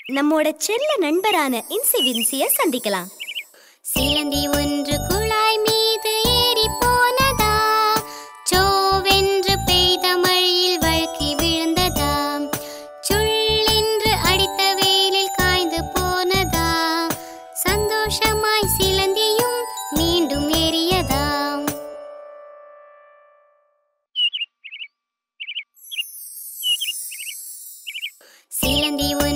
நம்மோட செல்ல நண்பரான இன்சி வின்சிய சந்திக்கலாம் சிலந்தி ஒன்று குழாய் மீது ஏறி போனதா சோவென்று பெய்த மழையில் வழுக்கி விழுந்ததா சுள்ளென்று அடித்த வேலில் காய்ந்து போனதா சந்தோஷமாய் சிலந்தியும் மீண்டும் ஏறியதாம் சிலந்தி